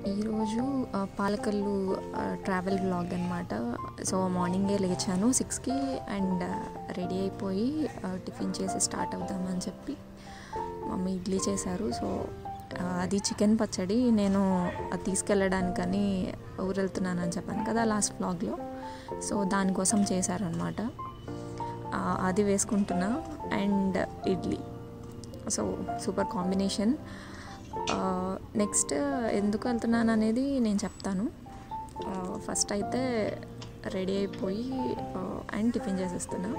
ఈరోజు ఆ, పాలకల్లు ఆ, ట్రావెల్ వ్లాగ్ అనమాట సో మార్నింగే లేచాను సిక్స్కి అండ్ రెడీ అయిపోయి ఆ, టిఫిన్ చేసి స్టార్ట్ అవుదామని చెప్పి మమ్మీ ఇడ్లీ చేశారు సో ఆ, అది చికెన్ పచ్చడి నేను అది తీసుకెళ్ళడానికని ఊరు వెళ్తున్నానని చెప్పాను కదా లాస్ట్ వ్లాగ్లో సో దానికోసం చేశారనమాట ఆ, అది వేసుకుంటున్నా and idli so super combination next ఎందుకు వెళ్తున్నాను అనేది నేను చెప్తాను ఫస్ట్ అయితే రెడీ అయిపోయి అండ్ టిఫిన్ చేసేస్తున్నా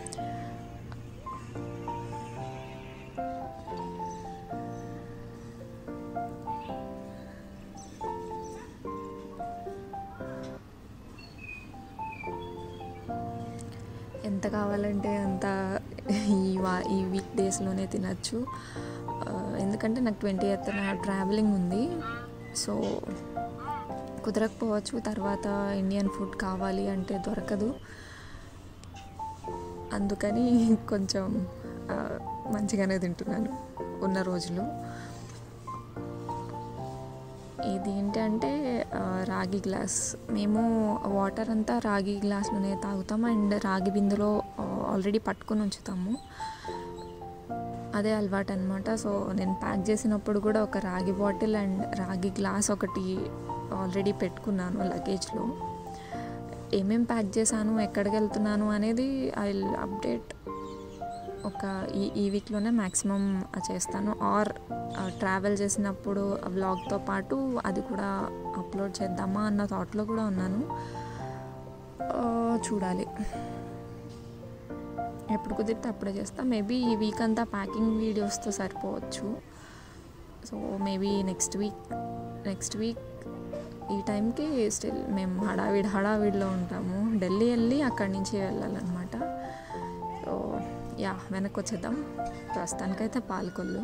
ఎంత కావాలంటే అంత ఈ వా ఈ వీక్ డేస్లోనే తినచ్చు ఆ, ఎందుకంటే నాకు ట్వంటీ ఎయిత్ నా ట్రావెలింగ్ ఉంది సో కుదరకపోవచ్చు తర్వాత ఇండియన్ ఫుడ్ కావాలి అంటే దొరకదు అందుకని కొంచెం ఆ, మంచిగానే తింటున్నాను ఉన్న రోజులు ఇది ఏంటంటే ఆ, రాగి గ్లాస్ మేము వాటర్ అంతా రాగి గ్లాస్లోనే తాగుతాం అండ్ రాగి బిందులో ఆల్రెడీ పట్టుకొని ఉంచుతాము అదే అలవాటు అనమాట సో నేను ప్యాక్ చేసినప్పుడు కూడా ఒక రాగి బాటిల్ అండ్ రాగి గ్లాస్ ఒకటి ఆల్రెడీ పెట్టుకున్నాను లగేజ్లో ఏమేం ప్యాక్ చేశాను ఎక్కడికి వెళ్తున్నాను అనేది ఐ అప్డేట్ ఒక ఈ ఈ వీక్లోనే మ్యాక్సిమం చేస్తాను ఆర్ ట్రావెల్ చేసినప్పుడు వ్లాగ్తో పాటు అది కూడా అప్లోడ్ చేద్దామా అన్న థాట్లో కూడా ఉన్నాను ఆ, చూడాలి ఎప్పుడు కుదిరితే అప్పుడే చేస్తా మేబీ ఈ వీక్ అంతా ప్యాకింగ్ వీడియోస్తో సరిపోవచ్చు so maybe next week next week ఈ టైంకి స్టిల్ మేము హడావిడి హడావిడిలో ఉంటాము ఢిల్లీ వెళ్ళి అక్కడి నుంచి వెళ్ళాలన్నమాట సో యా వెనక్కి వచ్చేద్దాం ప్రస్తుతానికైతే పాలకొల్లు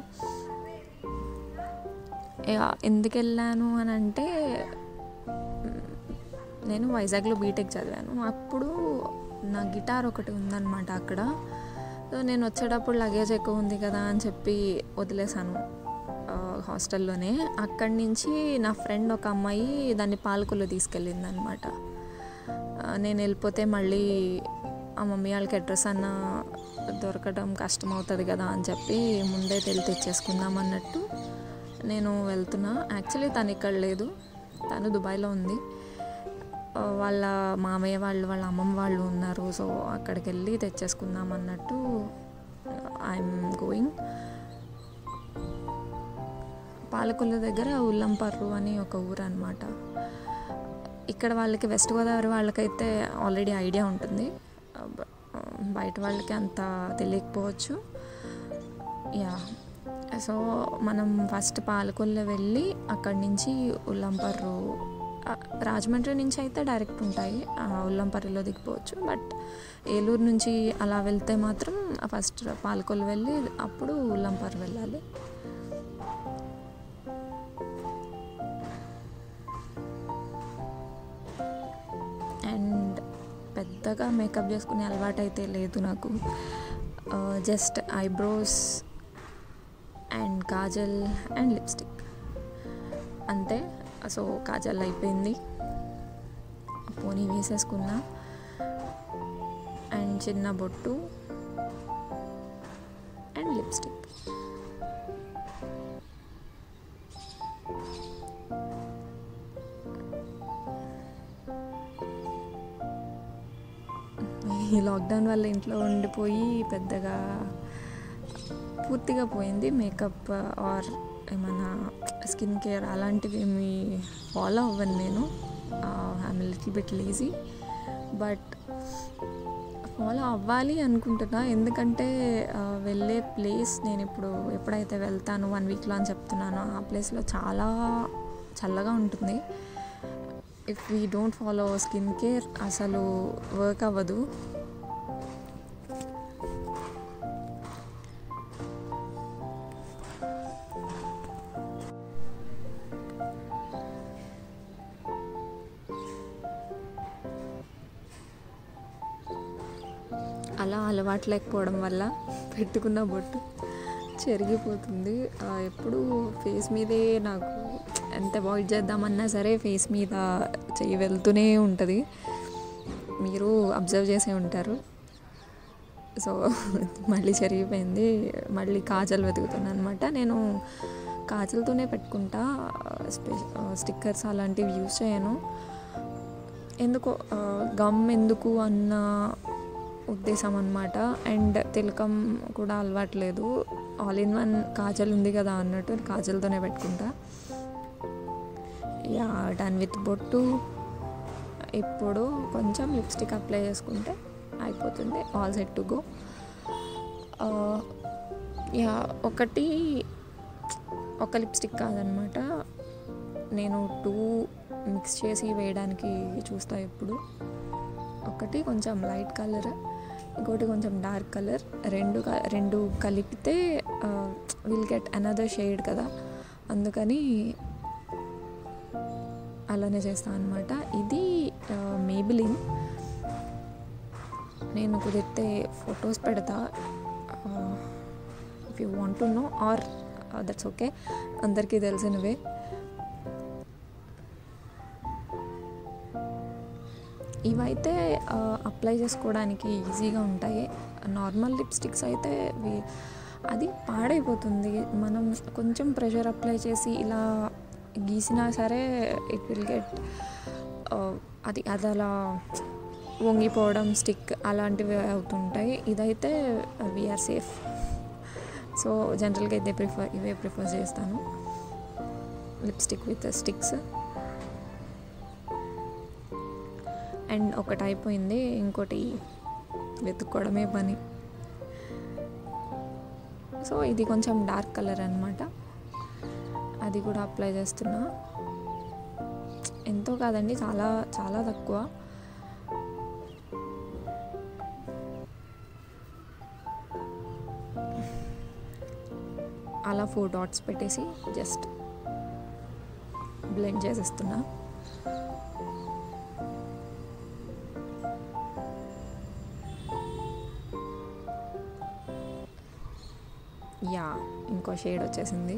యా, ఎందుకు వెళ్ళాను అని అంటే మ్, నేను వైజాగ్లో బీటెక్ చదివాను అప్పుడు నా గిటార్ ఒకటి ఉందన్నమాట అక్కడ సో నేను వచ్చేటప్పుడు లగేజ్ ఎక్కువ ఉంది కదా అని చెప్పి వదిలేశాను ఆ, హాస్టల్లోనే అక్కడి నుంచి నా ఫ్రెండ్ ఒక అమ్మాయి దాన్ని పాలకుల్లో తీసుకెళ్ళింది అనమాట నేను వెళ్ళిపోతే మళ్ళీ ఆ మమ్మీ వాళ్ళకి అడ్రస్ అన్న దొరకడం కష్టం అవుతుంది కదా అని చెప్పి ముందే తెలి తెచ్చేసుకుందాం అన్నట్టు నేను వెళ్తున్నా యాక్చువల్లీ తను ఇక్కడ లేదు తను దుబాయ్లో ఉంది ఆ, వాళ్ళ మామయ్య వాళ్ళు వాళ్ళ అమ్మమ్మ వాళ్ళు ఉన్నారు సో అక్కడికి వెళ్ళి తెచ్చేసుకుందాం అన్నట్టు ఐఎమ్ గోయింగ్ పాలకొల్లు దగ్గర ఉల్లంపర్రు అని ఒక ఊరు అనమాట ఇక్కడ వాళ్ళకి వెస్ట్ గోదావరి వాళ్ళకైతే ఆల్రెడీ ఐడియా ఉంటుంది ఆ, బ- ఆ, బయట వాళ్ళకి అంత తెలియకపోవచ్చు యా సో మనం ఫస్ట్ పాలకొల్లు వెళ్ళి అక్కడి నుంచి ఉల్లంపర్రు ఆ, రాజమండ్రి నుంచి అయితే డైరెక్ట్ ఉంటాయి ఆ, ఉల్లంపర్రిలో దిగిపోవచ్చు బట్ ఏలూరు నుంచి అలా వెళ్తే మాత్రం ఫస్ట్ పాలకొల్లు వెళ్ళి అప్పుడు ఉల్లంపర్రు వెళ్ళాలి అండ్ పెద్దగా మేకప్ చేసుకునే అలవాటు అయితే లేదు నాకు just eyebrows and kajal and lipstick అంతే సో కాజల్ అయిపోయింది పోనీ వేసేసుకున్నా అండ్ చిన్న బొట్టు అండ్ లిప్స్టిక్ ఈ లాక్డౌన్ వల్ల ఇంట్లో ఉండిపోయి పెద్దగా పూర్తిగా పోయింది మేకప్ ఆర్ ఏమైనా స్కిన్ కేర్ అలాంటివి ఏమి ఫాలో అవ్వను నేను I'm little bit lazy but follow అవ్వాలి అనుకుంటున్నా ఎందుకంటే ఆ, వెళ్ళే ప్లేస్ నేను ఇప్పుడు ఎప్పుడైతే వెళ్తాను వన్ వీక్లో అని చెప్తున్నానో ఆ ప్లేస్లో చాలా చల్లగా ఉంటుంది if we don't follow skin care అసలు వర్క్ అవ్వదు అలా అలవాటు లేకపోవడం వల్ల పెట్టుకున్న బొట్టు చెరిగిపోతుంది ఆ, ఎప్పుడు ఫేస్ మీదే నాకు ఎంత అవాయిడ్ చేద్దామన్నా సరే ఫేస్ మీద చెయ్యి వెళ్తూనే ఉంటుంది మీరు అబ్జర్వ్ చేసే ఉంటారు సో మళ్ళీ చెరిగిపోయింది మళ్ళీ కాజల్ వెతుకుతున్నాను అనమాట నేను కాజల్తోనే పెట్టుకుంటా స్పె స్టిక్కర్స్ అలాంటివి యూజ్ చేయను ఎందుకో గమ్ ఎందుకు అన్న ఉద్దేశం అనమాట అండ్ తిలకం కూడా అలవాట్లేదు ఆల్ ఇన్ వన్ కాజల్ ఉంది కదా అన్నట్టు కాజల్తోనే పెట్టుకుంటా యా డన్ విత్ బొట్టు ఇప్పుడు కొంచెం లిప్స్టిక్ అప్లై చేసుకుంటే అయిపోతుంది all set to go yeah ఒకటి ఒక లిప్స్టిక్ కాదనమాట నేను టూ మిక్స్ చేసి వేయడానికి చూస్తా ఎప్పుడు ఒకటి కొంచెం లైట్ కలర్ ఇంకోటి కొంచెం డార్క్ కలర్ రెండు క- రెండు కలిపితే విల్ గెట్ అనదర్ షేడ్ కదా అందుకని అలానే చేస్తాను అనమాట ఇది మేబిలిన్ నేను కుదిరితే ఫొటోస్ పెడతా if you want to know or that's okay అందరికీ తెలిసినవే ఇవైతే అప్లై చేసుకోవడానికి ఈజీగా ఉంటాయి నార్మల్ లిప్స్టిక్స్ అయితే వి- అది పాడైపోతుంది మనం కొంచెం ప్రెషర్ అప్లై చేసి ఇలా గీసినా సరే ఇట్ విల్ గెట్ అది అది అలా వంగిపోవడం స్టిక్ అలాంటివి అవుతుంటాయి ఇదైతే వీఆర్ సేఫ్ సో జనరల్గా ఇదే ప్రిఫర్ ఇవే ప్రిఫర్ చేస్తాను లిప్స్టిక్ విత్ స్టిక్స్ అండ్ ఒకటి అయిపోయింది ఇంకోటి వెతుక్కోవడమే పని సో ఇది కొంచెం డార్క్ కలర్ అనమాట అది కూడా అప్లై చేస్తున్నా ఎంతో కాదండి చాలా చాలా తక్కువ అలా ఫోర్ డాట్స్ పెట్టేసి జస్ట్ బ్లెండ్ చేసేస్తున్నా యా ఇంకో షేడ్ వచ్చేసింది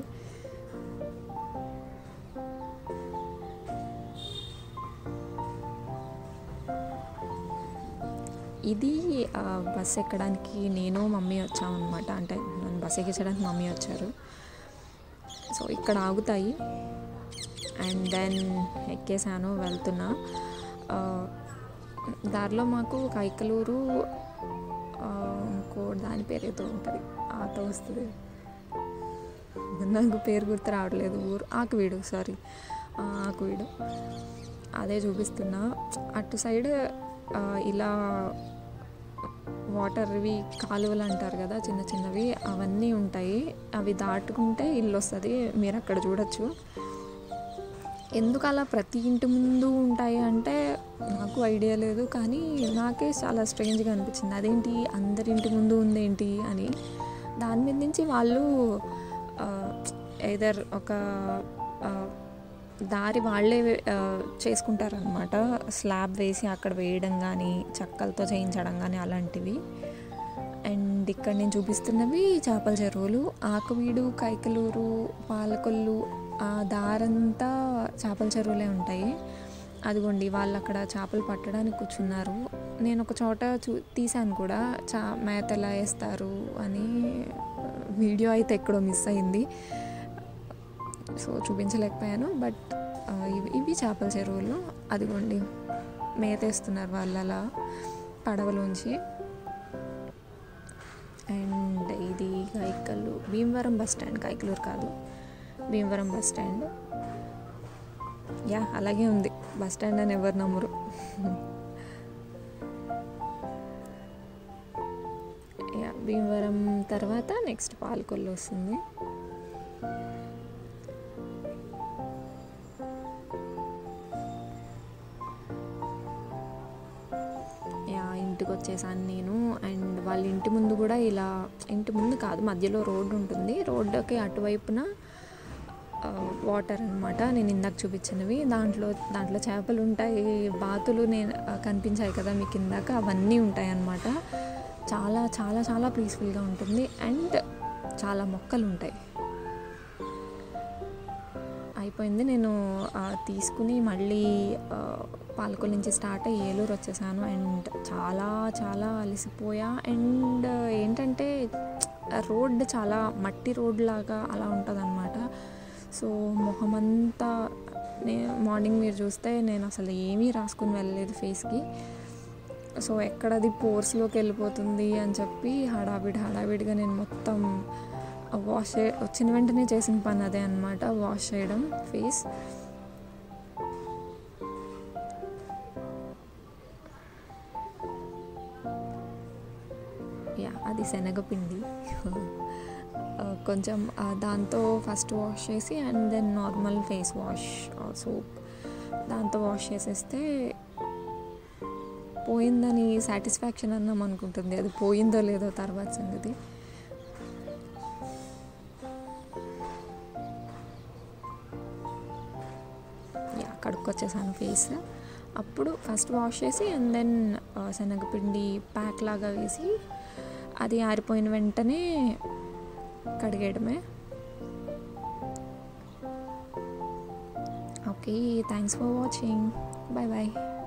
ఇది ఆ, బస్ ఎక్కడానికి నేను మమ్మీ వచ్చామన్నమాట అంటే నన్ను బస్ ఎక్కించడానికి మమ్మీ వచ్చారు సో ఇక్కడ ఆగుతాయి అండ్ దెన్ ఎక్కేసాను వెళ్తున్నా ఆ, దారిలో మాకు కైకలూరు ఆ, ఇంకో దాని పేరు ఏదో ఉంటుంది ఆటో వస్తుంది నాకు పేరు గుర్తు రావట్లేదు ఊరు ఆకువీడు సారీ ఆకువీడు అదే చూపిస్తున్నా అటు సైడ్ ఆ, ఇలా వాటర్వి కాలువలు అంటారు కదా చిన్న చిన్నవి అవన్నీ ఉంటాయి అవి దాటుకుంటే ఇల్లు వస్తుంది మీరు అక్కడ చూడొచ్చు ఎందుకు అలా ప్రతి ఇంటి ముందు ఉంటాయి అంటే నాకు ఐడియా లేదు కానీ నాకే చాలా స్ట్రేంజ్గా అనిపించింది అదేంటి అందరి ఇంటి ముందు ఉందేంటి అని దాని మీద నుంచి వాళ్ళు ఏదర్ ఒక ఆ, దారి వాళ్ళే ఆ, చేసుకుంటారనమాట స్లాబ్ వేసి అక్కడ వేయడం కానీ చెక్కలతో చేయించడం కానీ అలాంటివి అండ్ ఇక్కడ నేను చూపిస్తున్నవి చేపల చెరువులు ఆకువీడు కైకలూరు పాలకొల్లు ఆ దారంతా చేపల చెరువులే ఉంటాయి అదిగోండి వాళ్ళు అక్కడ చేపలు పట్టడానికి కూర్చున్నారు నేను ఒక చోట చూ తీశాను కూడా చా మేత ఎలా వేస్తారు అని వీడియో అయితే ఎక్కడో మిస్ అయింది సో చూపించలేకపోయాను బట్ ఆ, ఇవి ఇవి చేపల చెరువులు అదిగోండి మేతేస్తున్నారు వాళ్ళు అలా పడవలోంచి అండ్ ఇది కైకల్లు భీమవరం బస్ స్టాండ్ కైకలూరు కాదు భీమవరం బస్ స్టాండ్ యా అలాగే ఉంది బస్ స్టాండ్ అని ఎవరు నమ్మరు యా భీమవరం తర్వాత నెక్స్ట్ పాలకొల్లు వస్తుంది యా ఇంటికి వచ్చేసాను నేను అండ్ వాళ్ళ ఇంటి ముందు కూడా ఇలా ఇంటి ముందు కాదు మధ్యలో రోడ్డు ఉంటుంది రోడ్డుకి అటువైపున వాటర్ అనమాట నేను ఇందాక చూపించినవి దాంట్లో దాంట్లో చేపలు ఉంటాయి బాతులు నేను ఆ, కనిపించాయి కదా మీకు ఇందాక అవన్నీ ఉంటాయి అన్నమాట చాలా చాలా చాలా పీస్ఫుల్గా ఉంటుంది అండ్ చాలా మొక్కలు ఉంటాయి అయిపోయింది నేను ఆ, తీసుకుని మళ్ళీ ఆ, పాలకొల్ నుంచి స్టార్ట్ అయ్యి ఏలూరు వచ్చేసాను అండ్ చాలా చాలా అలసిపోయా అండ్ ఏంటంటే రోడ్ చాలా మట్టి రోడ్ లాగా అలా ఉంటుంది సో మొహమంతా నే మార్నింగ్ మీరు చూస్తే నేను అసలు ఏమీ రాసుకుని వెళ్ళలేదు ఫేస్కి సో ఎక్కడది పోర్స్లోకి వెళ్ళిపోతుంది అని చెప్పి హడావిడి హడావిడిగా నేను మొత్తం వాష్ చే వచ్చిన వెంటనే చేసిన పని అదే అనమాట వాష్ చేయడం ఫేస్ యా అది శనగపిండి ఆ, కొంచెం ఆ, దాంతో ఫస్ట్ వాష్ చేసి and then normal face wash soap దాంతో వాష్ చేసేస్తే పోయిందని సాటిస్ఫాక్షన్ అన్నాం అనుకుంటుంది అది పోయిందో లేదో తర్వాత సంగతి యా కడుక్కొచ్చేసాను ఫేస్ అప్పుడు ఫస్ట్ వాష్ చేసి అండ్ దెన్ శనగపిండి ప్యాక్ లాగా వేసి అది ఆరిపోయిన వెంటనే కడిగేయడమే okay thanks for watching bye bye